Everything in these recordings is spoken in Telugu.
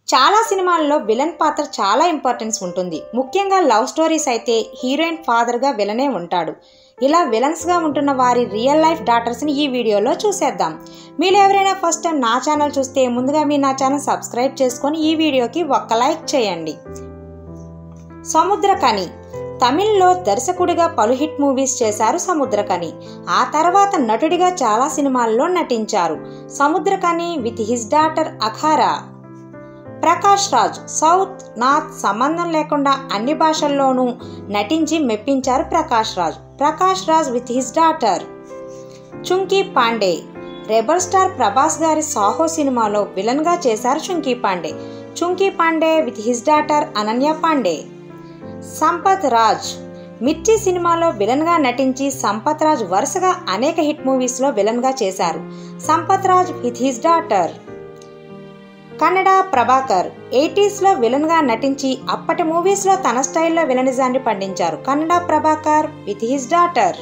చాలా సినిమాల్లో విలన్ పాత్ర చాలా ఇంపార్టెన్స్ ఉంటుంది ముఖ్యంగా లవ్ స్టోరీస్ అయితే హీరోయిన్ ఫాదర్గా విలనే ఉంటాడు ఇలా విలన్స్గా ఉంటున్న వారి రియల్ లైఫ్ డాటర్స్ని ఈ వీడియోలో చూసేద్దాం మీరు ఎవరైనా ఫస్ట్ టైం నా ఛానల్ చూస్తే ముందుగా మీరు నా ఛానల్ సబ్స్క్రైబ్ చేసుకొని ఈ వీడియోకి ఒక్క లైక్ చేయండి సముద్రకని తమిళ్లో దర్శకుడిగా పలు హిట్ మూవీస్ చేశారు సముద్రకని ఆ తర్వాత నటుడిగా చాలా సినిమాల్లో నటించారు Samuthirakani with his daughter Akhara Prakash Raj south north సంబంధం లేకుండా అన్ని భాషల్లోనూ నటించి మెప్పించారు Prakash Raj Prakash Raj with his daughter Chunky Pandey rebel star Prabhas గారి సాహో సినిమాలో విలన్గా చేశారు Chunky Pandey Chunky Pandey with his daughter Ananya Pandey Sampath Raj Mirchi సినిమాలో విలన్గా నటించి సంపత్ రాజ్ వరుసగా అనేక హిట్ మూవీస్లో విలన్గా చేశారు Sampath Raj with his daughter Kannada Prabhakar ఎయిటీస్లో విలన్గా నటించి అప్పటి మూవీస్లో తన స్టైల్లో విలనిజాన్ని పండించారు Kannada Prabhakar with his daughter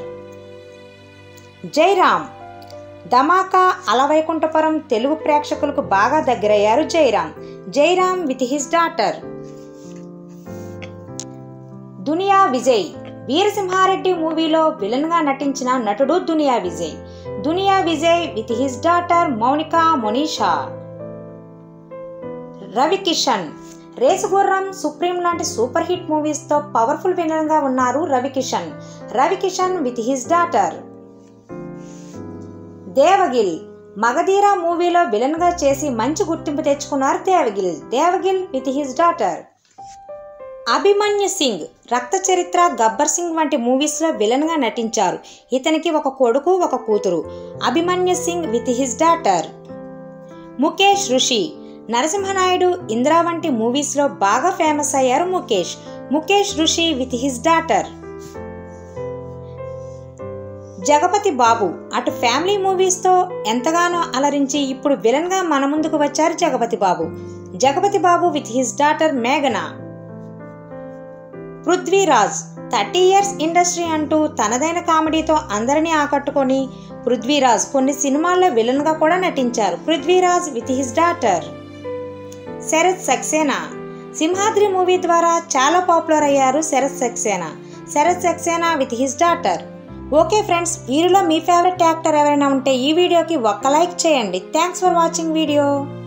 Jairam Dhamaka Alavaikunthapuram Telugu ప్రేక్షకులకు బాగా దగ్గరయ్యారు Jairam Jairam with his daughter Duniya Vijay Veera Simha Reddy మూవీలో విలన్గా నటించిన నటుడు Duniya Vijay Duniya Vijay with his daughter Mounika Monisha Ravi Kishan Race Gurram supreme లాంటి సూపర్ హిట్ మూవీస్తో పవర్ఫుల్ విలన్గా ఉన్నారు Ravi Kishan Ravi Kishan with his daughter Dev Gill Magadheera మూవీలో విలన్గా చేసి మంచి గుర్తింపు తెచ్చుకున్నారు Dev Gill Dev Gill with his daughter Abhimanyu Singh Rakta Charitra Gabbar Singh వంటి మూవీస్లో విలన్గా నటించారు ఇతనికి ఒక కొడుకు ఒక కూతురు Abhimanyu Singh with his daughter Mukesh Rishi Narasimha Naidu Indira వంటి మూవీస్లో బాగా ఫేమస్ అయ్యారు Mukesh Mukesh Rishi with his daughter Jagapathi Babu అటు ఫ్యామిలీ మూవీస్తో ఎంతగానో అలరించి ఇప్పుడు విలన్గా మన ముందుకు వచ్చారు Jagapathi Babu Jagapathi Babu with his daughter మేఘన పృథ్వీరాజ్ థర్టీ ఇయర్స్ ఇండస్ట్రీ అంటూ తనదైన కామెడీతో అందరినీ ఆకట్టుకొని పృథ్వీరాజ్ కొన్ని సినిమాల్లో విలన్గా కూడా నటించారు Prithviraj with his daughter Sharat Saxena Simhadri movie ద్వారా చాలా పాపులర్ అయ్యారు Sharat Saxena Sharat Saxena with his daughter okay friends వీరిలో మీ ఫేవరెట్ యాక్టర్ ఎవరైనా ఉంటే ఈ వీడియోకి ఒక్క లైక్ చేయండి థ్యాంక్స్ ఫర్ వాచింగ్ వీడియో